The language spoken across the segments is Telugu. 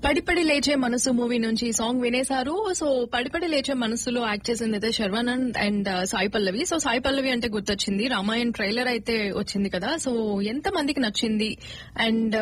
పడిపడి లేచే మనసు మూవీ నుంచి ఈ సాంగ్ వినేశారు సో పడిపడి లేచే మనసులో యాక్ట్ చేసింది అయితే శర్వానంద్ అండ్ సాయి పల్లవి సో సాయి పల్లవి అంటే గుర్తొచ్చింది రామాయణ్ ట్రైలర్ అయితే వచ్చింది కదా సో ఎంత మందికి నచ్చింది అండ్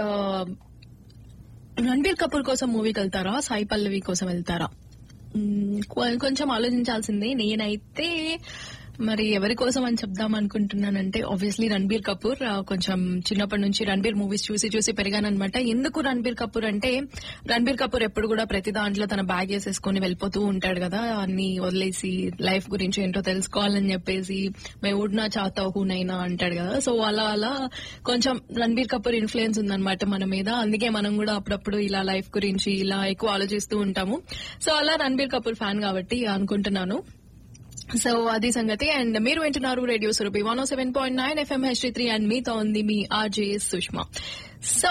రణబీర్ కపూర్ కోసం మూవీకి వెళ్తారా సాయి పల్లవి కోసం వెళ్తారా మ్మ్, కొ- కొంచెం ఆలోచించాల్సిందే నేనైతే మరి ఎవరి కోసం అని చెప్దాం అనుకుంటున్నానంటే ఆబ్వియస్లీ రణబీర్ కపూర్ ఆ, కొంచెం చిన్నప్పటి నుంచి రణబీర్ మూవీస్ చూసి చూసి పెరిగానమాట ఎందుకు రణబీర్ కపూర్ అంటే రణబీర్ కపూర్ ఎప్పుడు కూడా ప్రతి దాంట్లో తన బ్యాగ్ వేసేసుకుని వెళ్ళిపోతూ ఉంటాడు కదా అన్ని వదిలేసి లైఫ్ గురించి ఏంటో తెలుసుకోవాలని చెప్పేసి మే ఉడ్నా చాతా హూనైనా అంటాడు కదా సో అలా అలా కొంచెం రణబీర్ కపూర్ ఇన్ఫ్లుయెన్స్ ఉందన్నమాట మన మీద అందుకే మనం కూడా అప్పుడప్పుడు ఇలా లైఫ్ గురించి ఇలా ఎక్కువ ఆలోచిస్తూ ఉంటాము సో అలా రణబీర్ కపూర్ ఫ్యాన్ కాబట్టి అనుకుంటున్నాను సో అది సంగతి అండ్ మీరు వింటున్నారు radio Surabhi one seven point nine FM HD three and మీతో ఉంది మీ ఆర్జే సుష్మా సో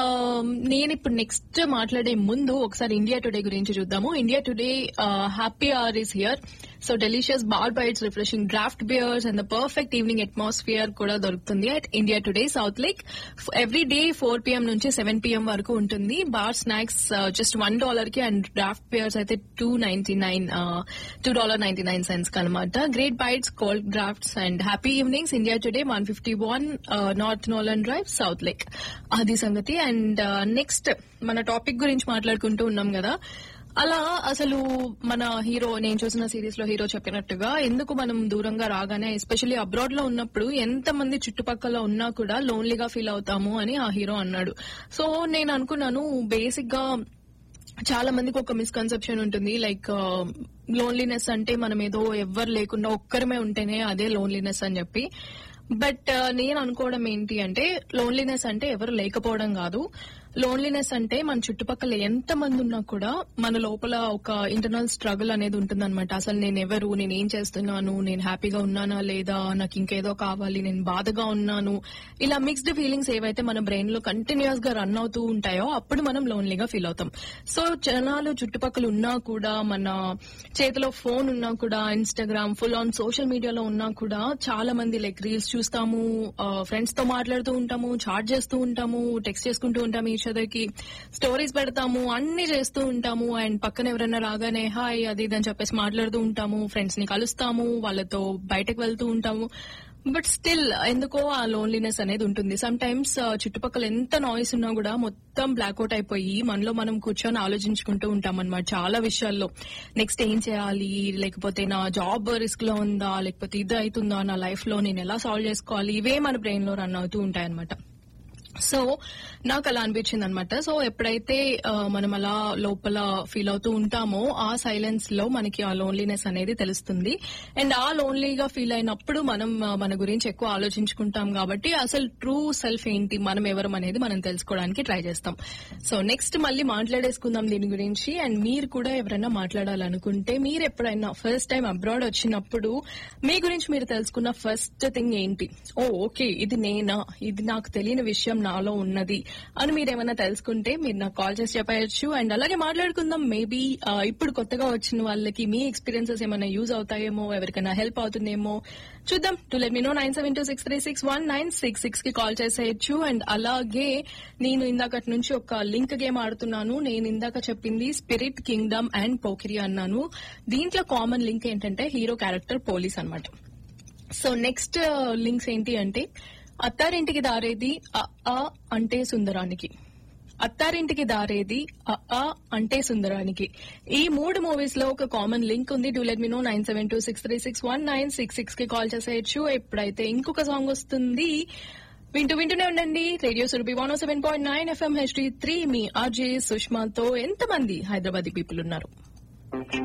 నేను ఇప్పుడు నెక్స్ట్ మాట్లాడే ముందు ఒకసారి ఇండియా టుడే గురించి చూద్దాము India today happy hour is here so delicious ball bites refreshing draft beers and the perfect evening atmosphere కూడా దొరుకుతుంది at India today south lake every day four PM నుంచి సెవెన్ పిఎం వరకు ఉంటుంది bar snacks just one dollar కి అండ్ డ్రాఫ్ట్ బియర్స్ అయితే two ninety nine two dollar ninety nine cents అనమాట great bites cold drafts and happy evenings India today one fifty one north Nolan drive south lake అది సంగతి అండ్ నెక్స్ట్ మన టాపిక్ గురించి మాట్లాడుకుంటూ ఉన్నాం కదా అలా అసలు మన హీరో నేను చూసిన సిరీస్ లో హీరో చెప్పినట్టుగా ఎందుకు మనం దూరంగా రాగానే ఎస్పెషల్లీ అబ్రాడ్ లో ఉన్నప్పుడు ఎంత మంది చుట్టుపక్కల ఉన్నా కూడా లోన్లీగా ఫీల్ అవుతాము అని ఆ హీరో అన్నాడు సో నేను అనుకున్నాను బేసిక్ గా చాలా మందికి ఒక మిస్కన్సెప్షన్ ఉంటుంది లైక్ లోన్లీనెస్ అంటే మనం ఏదో ఎవ్వరు లేకుండా ఒక్కరమే ఉంటేనే అదే లోన్లీనెస్ అని చెప్పి బట్ నేను అనుకోవడం ఏంటి అంటే లోన్లీనెస్ అంటే ఎవరు లేకపోవడం కాదు లోన్లీనెస్ అంటే మన చుట్టుపక్కల ఎంత మంది ఉన్నా కూడా మన లోపల ఒక ఇంటర్నల్ స్ట్రగుల్ అనేది ఉంటుందన్నమాట అసలు నేను ఎవరు నేను ఏం చేస్తున్నాను నేను హ్యాపీగా ఉన్నానా లేదా నాకు ఇంకేదో కావాలి నేను బాధగా ఉన్నాను ఇలా మిక్స్డ్ ఫీలింగ్స్ ఏవైతే మన బ్రెయిన్ లో కంటిన్యూస్ గా రన్ అవుతూ ఉంటాయో అప్పుడు మనం లోన్లీగా ఫీల్ అవుతాం సో జనాలు చుట్టుపక్కల ఉన్నా కూడా మన చేతిలో ఫోన్ ఉన్నా కూడా ఇన్స్టాగ్రామ్ ఫుల్ ఆన్ సోషల్ మీడియాలో ఉన్నా కూడా చాలా మంది లైక్ రీల్స్ చూస్తాము ఫ్రెండ్స్ తో మాట్లాడుతూ ఉంటాము చాట్ చేస్తూ ఉంటాము టెక్స్ట్ చేసుకుంటూ ఉంటాము ఈచ్ అదర్ కి స్టోరీస్ పెడతాము అన్ని చేస్తూ ఉంటాము అండ్ పక్కన ఎవరైనా రాగానే హాయ్ అది ఇది అని చెప్పేసి మాట్లాడుతూ ఉంటాము ఫ్రెండ్స్ ని కలుస్తాము వాళ్ళతో బయటకు వెళ్తూ ఉంటాము బట్ స్టిల్ ఎందుకో ఆ లోన్లీనెస్ అనేది ఉంటుంది సమ్ టైమ్స్ చుట్టుపక్కల ఎంత నాయిస్ ఉన్నా కూడా మొత్తం బ్లాక్అవుట్ అయిపోయి మనలో మనం కూర్చొని ఆలోచించుకుంటూ ఉంటాం అనమాట చాలా విషయాల్లో నెక్స్ట్ ఏం చేయాలి లేకపోతే నా జాబ్ రిస్క్ లో ఉందా లేకపోతే ఇది అవుతుందా నా లైఫ్ లో నేను ఎలా సాల్వ్ చేసుకోవాలి ఇవే మన బ్రెయిన్ లో రన్ అవుతూ ఉంటాయి అనమాట సో నాకు అలా అనిపించింది అనమాట సో ఎప్పుడైతే ఆ, మనం అలా లోపల ఫీల్ అవుతూ ఉంటామో ఆ సైలెన్స్ లో మనకి ఆ లోన్లీనెస్ అనేది తెలుస్తుంది అండ్ ఆ లోన్లీగా ఫీల్ అయినప్పుడు మనం ఆ, మన గురించి ఎక్కువ ఆలోచించుకుంటాం కాబట్టి అసలు ట్రూ సెల్ఫ్ ఏంటి మనం ఎవరం అనేది మనం తెలుసుకోవడానికి ట్రై చేస్తాం సో నెక్స్ట్ మళ్ళీ మాట్లాడేసుకుందాం దీని గురించి అండ్ మీరు కూడా ఎవరైనా మాట్లాడాలనుకుంటే మీరు ఎప్పుడైనా ఫస్ట్ టైం అబ్రాడ్ వచ్చినప్పుడు మీ గురించి మీరు తెలుసుకున్న ఫస్ట్ థింగ్ ఏంటి ఓ ఓకే ఇది నేనా ఇది నాకు తెలియని విషయం నాలో ఉన్నది అని మీరు ఏమైనా తెలుసుకుంటే మీరు నాకు కాల్ చేసి చెప్పవచ్చు అండ్ అలాగే మాట్లాడుకుందాం మేబీ ఇప్పుడు కొత్తగా వచ్చిన వాళ్ళకి మీ ఎక్స్పీరియన్సెస్ ఏమైనా యూజ్ అవుతాయేమో ఎవరికైనా హెల్ప్ అవుతుందేమో చూద్దాం to let me know nine seven two six three six one nine six six కి కాల్ చేసేయచ్చు అండ్ అలాగే నేను ఇందాకటి నుంచి ఒక లింక్ గేమ్ ఆడుతున్నాను నేను ఇందాక చెప్పింది స్పిరిట్ కింగ్డమ్ అండ్ పోకిరి అన్నాను దీంట్లో కామన్ లింక్ ఏంటంటే హీరో క్యారెక్టర్ పోలీస్ అన్నమాట సో నెక్స్ట్ లింక్స్ ఏంటి అంటే అత్తారింటికి దారేది అ ఆ అంటే సుందరానికి అత్తారింటికి దారేది అ ఆ అంటే సుందరానికి ఈ మూడు మూవీస్ లో ఒక కామన్ లింక్ ఉంది do let me know nine seven two six three six one nine six six కి కాల్ చేసేయచ్చు ఎప్పుడైతే ఇంకొక సాంగ్ వస్తుంది వింటూ వింటూనే ఉండండి radio Surabhi one seven point nine FM HD three మీ ఆర్జే సుష్మాతో ఎంతమంది హైదరాబాదీ పీపుల్ ఉన్నారు